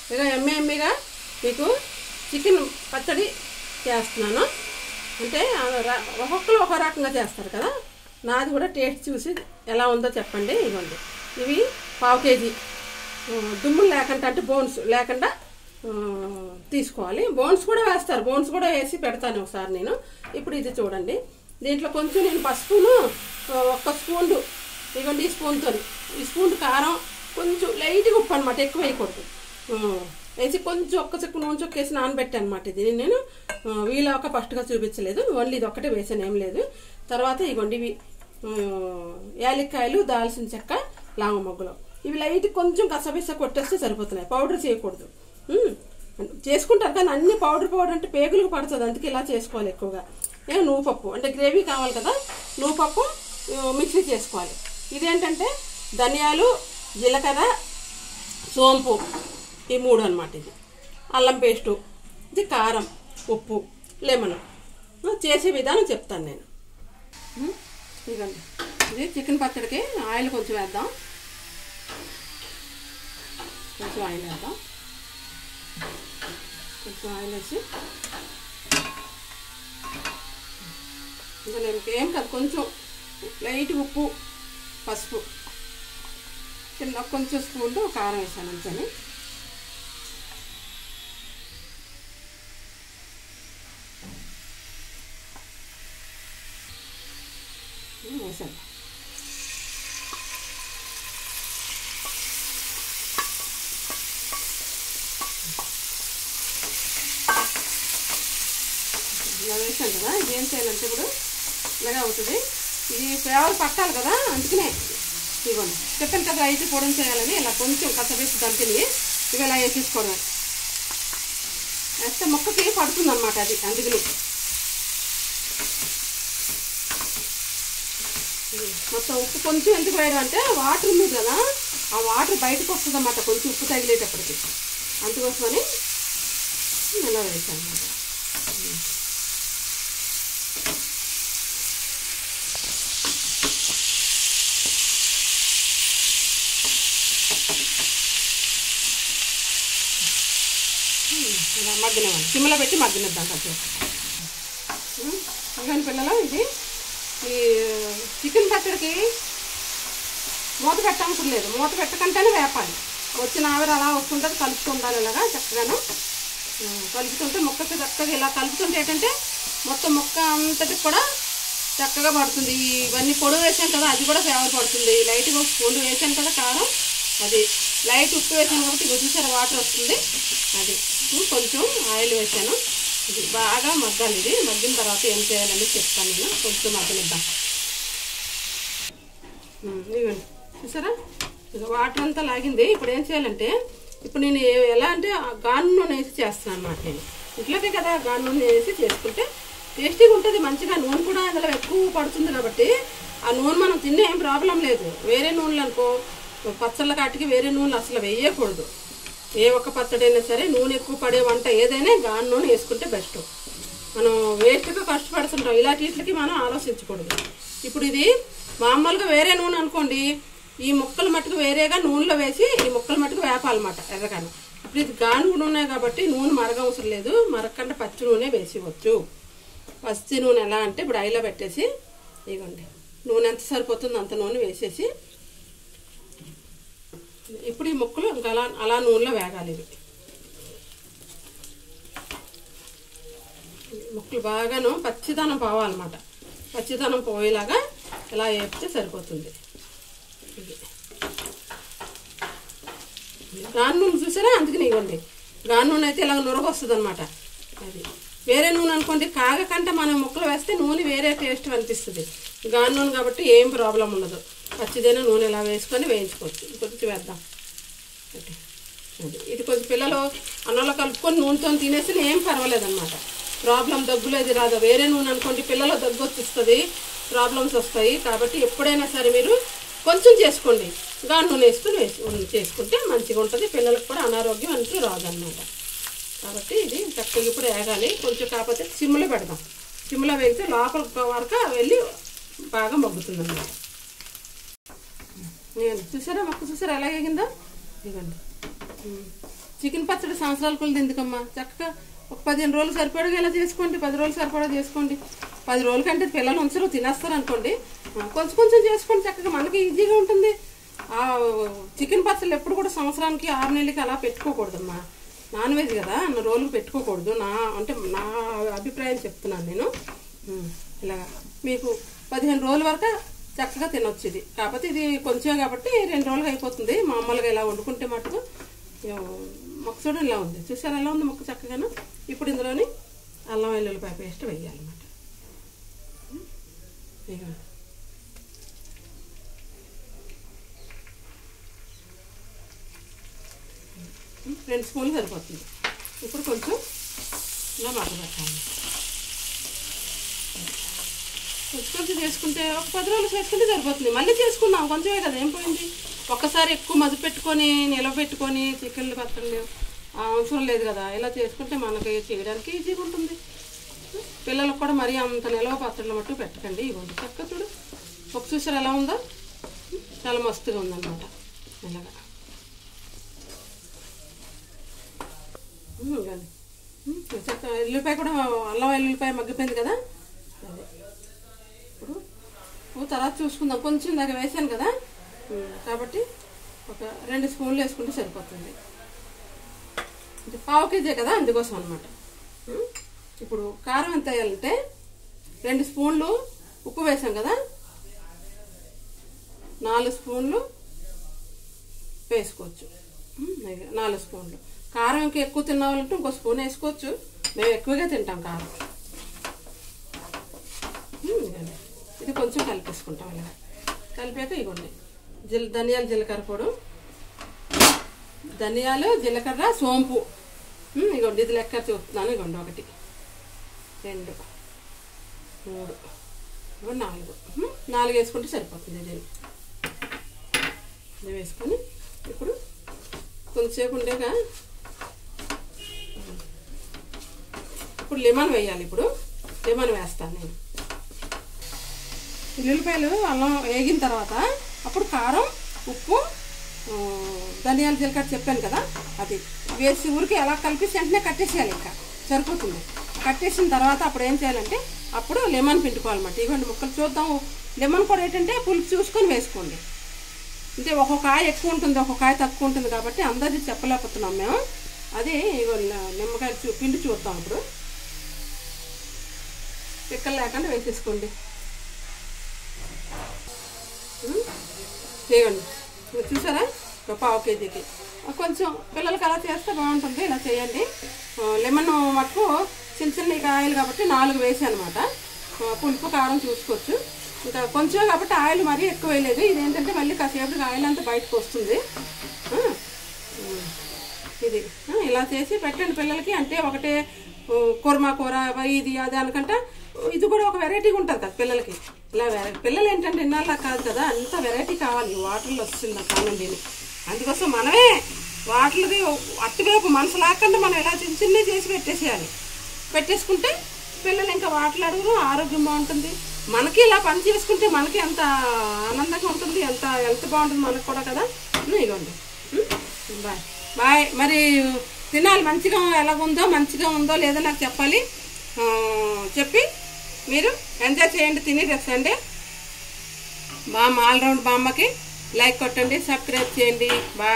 ఇక ఎమ్మె ఎమ్మెగా మీకు చికెన్ పచ్చడి చేస్తున్నాను అంటే ఆ ర- ఒక్కొక్కరు ఒక రకంగా చేస్తారు కదా నాది కూడా టేస్ట్ చూసి ఎలా ఉందో చెప్పండి ఇవ్వండి ఇవి పావు కేజీ ఆ, దుమ్ములు లేకుండా అంటే బోన్స్ లేకుండా ఆ, తీసుకోవాలి బోన్స్ కూడా వేస్తారు బోన్స్ కూడా వేసి పెడతాను ఒకసారి నేను ఇప్పుడు ఇది చూడండి దీంట్లో కొంచెం నేను పసుపును ఆ, ఒక్క స్పూన్ ఇవ్వండి ఈ స్పూన్తో ఈ స్పూన్ కారం కొంచెం లైట్గా ఉప్పు అనమాట ఎక్కువ వేయకూడదు ఆ, వేసి కొంచెం ఒక్క చెక్కు నూనె చొక్క వేసి నానబెట్టాను అనమాట ఇది నేను ఆ, వీలవక ఫస్ట్గా చూపించలేదు ఓన్లీ ఇది ఒక్కటే వేసాను ఏం లేదు తర్వాత ఇగోండి ఇవి ఆ, యాలక్కాయలు దాల్చిన చెక్క లాంగ మొగ్గలు ఇవి లైట్ కొంచెం కసబిస కొట్టేస్తే సరిపోతున్నాయి పౌడర్ చేయకూడదు ఉమ్, చేసుకుంటారు కానీ అన్ని పౌడర్ పౌడర్ అంటే పేగులకు పడుతుంది అందుకే ఇలా చేసుకోవాలి ఎక్కువగా నేను నువ్వు పప్పు అంటే గ్రేవీ కావాలి కదా నువ్వు పప్పు ఆ, మిక్సీ చేసుకోవాలి ఇదేంటంటే ధనియాలు జీలకర్ర సోంపు ఈ మూడు అనమాట ఇది అల్లం పేస్టు ఇది కారం ఉప్పు లెమన్ చేసే విధానం చెప్తాను నేను ఉమ్, ఇదిగోండి ఇది చికెన్ పచ్చడికి ఆయిల్ కొంచెం వేద్దాం కొంచెం ఆయిల్ వేద్దాం కొంచెం ఆయిల్ వేసి ఇంకా నేను ఏం కాదు కొంచెం లైట్ ఉప్పు పసుపు చిన్న కొంచెం స్పూన్లో కారం వేసాను అంతని వేసాను ఇలా వేసాను కదా ఇది ఏం చేయాలంటే ఇప్పుడు ఇలాగే అవుతుంది ఇది ఫ్లేవర్ పట్టాలి కదా అందుకనే ఇదిగోండి చెప్పాను కదా అయితే పొడం చేయాలని ఇలా కొంచెం కసవేసి దంపిని ఇవి ఇలా వేసేసుకోవడం వేస్తే మొక్కకి పడుతుంది అనమాట అది అందుకని మొత్తం ఉప్పు కొంచెం ఎందుకు వేయడం అంటే వాటర్ ఉంది కదా ఆ వాటర్ బయటకు వస్తుంది అన్నమాట కొంచెం ఉప్పు తగిలేటప్పటికి అందుకోసమని ఇలా వేసాను అన్నమాట ఇలా మగ్గనివ్వండి సిమ్లో పెట్టి మగ్గనిద్దాం కాసేపు ఇవన్నీ పిల్లలు ఇది ఈ చికెన్ పచ్చడికి మూత పెట్టవసరం లేదు మూత పెట్టకుంటేనే వేపాలి వచ్చిన ఆవిరి అలా వస్తుంటుంది కలుపుతూ ఉండాలి ఇలాగా చక్కగాను ఆ, కలుపుతుంటే ముక్కకి చక్కగా ఇలా కలుపుతుంటే ఏంటంటే మొత్తం ముక్క అంతటికి కూడా చక్కగా పడుతుంది ఇవన్నీ పొడి వేసాను కదా అది కూడా ఫేవర్ పడుతుంది లైట్గా స్పూన్ వేసాను కదా కారం అది లైట్ ఉప్పు వేసాను కాబట్టి ఇవి చూసారు వాటర్ వస్తుంది అది ఉమ్, కొంచెం ఆయిల్ వేసాను ఇది బాగా మగ్గాలి ఇది మగ్గిన తర్వాత ఏం చేయాలని చెప్తాను నేను కొంచెం మగ్గనిద్దాం ఉమ్, ఇదిగోండి చూసారా ఇక వాటర్ అంతా లాగింది ఇప్పుడు ఏం చేయాలంటే ఇప్పుడు నేను ఏ- ఎలా అంటే ఆ గాను నూనె వేసి చేస్తాను అనమాట నేను ఇంట్లోకే కదా గాను నూనె వేసి చేసుకుంటే టేస్టీగా ఉంటుంది మంచిగా నూనె కూడా అందులో ఎక్కువ పడుతుంది కాబట్టి ఆ నూనె మనం తినే ఏం ప్రాబ్లం లేదు వేరే నూనెలు అనుకో పచ్చళ్ళ కాటికి వేరే నూనెలు అసలు వేయకూడదు ఏ ఒక్క పచ్చడైనా సరే నూనె ఎక్కువ పడే వంట ఏదైనా గాను నూనె వేసుకుంటే బెస్ట్ మనం వేస్ట్గా కష్టపడుతుంటాం ఇలాంటి వీటికి మనం ఆలోచించకూడదు ఇప్పుడు ఇది మామూలుగా వేరే నూనె అనుకోండి ఈ ముక్కలు మట్టుకు వేరేగా నూనెలో వేసి ఈ ముక్కలు మట్టుకు వేపాలన్నమాట ఎర్రగాను ఇప్పుడు ఇది గానుగు నూనె కాబట్టి నూనె మరగవసరం లేదు మరగకుండా పచ్చి నూనె వేసివచ్చు పచ్చి నూనె ఎలా అంటే ఇప్పుడు ఐలో పెట్టేసి ఇవ్వండి నూనె ఎంత సరిపోతుందో అంత నూనె వేసేసి ఇప్పుడు ఈ ముక్కలు ఇంకా అలా అలా నూనెలో వేగాలి ఇవి ముక్కలు బాగాను పచ్చిదనం పోవాలన్నమాట పచ్చిదనం పోయేలాగా ఇలా వేపితే సరిపోతుంది ఇది. గాను నూనె చూసారా అందుకని ఇవ్వండి గాను నూనె అయితే ఇలా నురగ వస్తుంది అనమాట అది వేరే నూనె అనుకోండి కాగకంటే మనం ముక్కలు వేస్తే నూనె వేరే టేస్ట్ అనిపిస్తుంది గాను నూనె కాబట్టి ఏం ప్రాబ్లం ఉండదు పచ్చిదైన నూనె ఇలా వేసుకొని వేయించుకోవచ్చు కొంచెం వేద్దాం ఓకే. అది ఇది కొంచెం పిల్లలు అన్నంలో కలుపుకొని నూనెతో తినేసి ఏం పర్వాలేదు అనమాట ప్రాబ్లం దగ్గులు అది రాదు వేరే నూనె అనుకోండి పిల్లలు దగ్గు వచ్చేస్తుంది ప్రాబ్లమ్స్ వస్తాయి కాబట్టి ఎప్పుడైనా సరే మీరు కొంచెం చేసుకోండి గాను నూనె వేసుకొని వేసి ఉం- చేసుకుంటే మంచిగా ఉంటుంది పిల్లలకు కూడా అనారోగ్యం అంటూ రాదన్నమాట కాబట్టి ఇది చక్కగా ఇప్పుడు వేగాలి కొంచెం కాకపోతే సిమ్లో పెడదాం సిమ్లో వేగితే లోపల వరకు వెళ్ళి బాగా మగ్గుతుంది అన్నమాట నేను చూసారా మొక్క చూసారా ఎలా వేగిందో ఇదిగోండి ఉమ్. చికెన్ పచ్చడి సంవత్సరాల కొలది ఎందుకమ్మా చక్కగా ఒక పదిహేను రోజులు సరిపడగా ఇలా చేసుకోండి పది రోజులు సరిపడా చేసుకోండి పది రోజుల కంటే పిల్లలు ఉంచరు తినేస్తారు అనుకోండి ఆ, కొంచెం కొంచెం చేసుకోండి చక్కగా మనకి ఈజీగా ఉంటుంది ఆ చికెన్ పచ్చళ్ళు ఎప్పుడు కూడా సంవత్సరానికి ఆరు నెలలకి అలా పెట్టుకోకూడదమ్మా నాన్ వెజ్ కదా అన్న రోజులు పెట్టుకోకూడదు నా అంటే నా అభిప్రాయం చెప్తున్నాను నేను ఉమ్, ఇలాగా మీకు పదిహేను రోజుల వరకు చక్కగా తినొచ్చు ఇది కాకపోతే ఇది కొంచెం కాబట్టి రెండు రోజులు అయిపోతుంది మామూలుగా ఇలా వండుకుంటే మటుకు ఏం, మొక్క చూడండి ఇలా ఉంది చూసారా ఎలా ఉంది మొక్క చక్కగాను ఇప్పుడు ఇందులోని అల్లం వెల్లుల్లిపాయ పేస్ట్ వేయాలన్నమాట ఉమ్, ఇదిగోండి. రెండు స్పూన్లు సరిపోతుంది ఇప్పుడు కొంచెం ఇలా మగ్గబెట్టాలి కొంచెం కొంచెం చేసుకుంటే ఒక పది రోజులు చేసుకుంటే సరిపోతుంది మళ్ళీ చేసుకుందాం కొంచెమే కదా ఏం పోయింది ఒక్కసారి ఎక్కువ మధు పెట్టుకొని నిలవ పెట్టుకొని చికెన్లు పచ్చళ్ళు ఆ, అవసరం లేదు కదా ఇలా చేసుకుంటే మనకి చేయడానికి ఈజీగా ఉంటుంది పిల్లలకు కూడా మరీ అంత నిలవ పచ్చళ్ళు మట్టు పెట్టకండి ఇవ్వండి చక్క చూడు ఒక చూసారు ఎలా ఉందో చాలా మస్తుగా ఉందన్నమాట ఇలాగా ఉమ్, ఇవ్వండి ఉమ్, చక్క ఎల్లుల్లిపాయ కూడా అల్లం ఎల్లుల్లిపాయ మగ్గిపోయింది కదా అదే ఇప్పుడు ఓ తర్వాత చూసుకుందాం కొంచెం దాకా వేసాను కదా ఉమ్, కాబట్టి ఒక రెండు స్పూన్లు వేసుకుంటే సరిపోతుంది ఇది పావు కేజీ కదా అందుకోసం అనమాట ఇప్పుడు కారం ఎంత వేయాలంటే రెండు స్పూన్లు ఉప్పు వేసాం కదా నాలుగు స్పూన్లు వేసుకోవచ్చు ఉమ్, ఇక నాలుగు స్పూన్లు కారం ఇంకా ఎక్కువ తినాలంటే ఇంకో స్పూన్ వేసుకోవచ్చు మేము ఎక్కువగా తింటాం కారం ఉమ్, ఇదండి. ఇది కొంచెం కలిపేసుకుంటాం ఇలా కలిపాక ఇవ్వండి జీల ధనియాలు జీలకర్ర పొడి ధనియాలు జీలకర్ర సోంపు ఉమ్, ఇగోండి ఇది లెక్క చూస్తున్నాను ఇగోండి ఒకటి రెండు మూడు ఇగో నాలుగు ఉమ్, నాలుగు వేసుకుంటే సరిపోతుంది ఇది ఇది వేసుకొని ఇప్పుడు కొంచెంసేపు ఉండేగా ఇప్పుడు లెమన్ వేయాలి ఇప్పుడు లెమన్ వేస్తాను నేను ఉల్లిపాయలు అల్లం వేగిన తర్వాత అప్పుడు కారం ఉప్పు ఆ, ధనియాల జీలకర్ర చెప్పాను కదా అది వేసి ఊరికి అలా కలిపేసి వెంటనే కట్టేసేయాలి ఇంకా సరిపోతుంది కట్టేసిన తర్వాత అప్పుడు ఏం చేయాలంటే అప్పుడు లెమన్ పిండుకోవాలన్నమాట ఇవ్వండి ముక్కలు చూద్దాం లెమన్ కూడా ఏంటంటే పులుపు చూసుకొని వేసుకోండి అంటే ఒక్కొక్క కాయ ఎక్కువ ఉంటుంది ఒక్కొక్క కాయ తక్కువ ఉంటుంది కాబట్టి అందరిది చెప్పలేకపోతున్నాం మేము అది ఇగో ల- నిమ్మకాయ చూ పిండి చూద్దాం ఇప్పుడు పిక్కలు లేకుండా వేసేసుకోండి ఉమ్, చేయండి ఇగో చూసారా ఒక పావు కేజీకి కొంచెం పిల్లలకి అలా చేస్తే బాగుంటుంది ఇలా చేయండి ఆ, లెమన్ మటుకు చిన్న చిన్న కాయలు కాబట్టి నాలుగు వేసి అనమాట పులుపు కారం చూసుకోవచ్చు ఇంకా కొంచెం కాబట్టి ఆయిల్ మరీ ఎక్కువ వేయలేదు ఇదేంటంటే మళ్ళీ కాసేపటికి ఆయిల్ అంతా బయటకు వస్తుంది ఆ, ఉమ్, ఇది ఆ, ఇలా చేసి పెట్టండి పిల్లలకి అంటే ఒకటే ఆ, కుర్మా కూర ఇది అది అనుకుంటా ఇది కూడా ఒక వెరైటీగా ఉంటుంది కదా పిల్లలకి ఇలా వెరై పిల్లలు ఏంటంటే ఇన్నాళ్ళ కాదు కదా అంత వెరైటీ కావాలి వాటర్లో వస్తుంది కానండి అందుకోసం మనమే వాటర్ది అట్టువైపు మనసు లేకుండా మనం ఇలా చిన్న చిన్నవి చేసి పెట్టేసేయాలి పెట్టేసుకుంటే పిల్లలు ఇంకా వాటలు అడుగురు ఆరోగ్యం బాగుంటుంది మనకి ఇలా పని చేసుకుంటే మనకి ఎంత ఆనందంగా ఉంటుంది ఎంత హెల్త్ బాగుంటుంది మనకు కూడా కదా ఉమ్, ఇదిగోండి ఉమ్, బాయ్ బాయ్ మరి తినాలి మంచిగా ఎలా ఉందో మంచిగా ఉందో లేదో నాకు చెప్పాలి ఆ, చెప్పి మీరు ఎంజాయ్ చేయండి తిని రేపు సండే బామ్మ ఆల్రౌండ్ బామ్మకి లైక్ కొట్టండి సబ్స్క్రైబ్ చేయండి బాయ్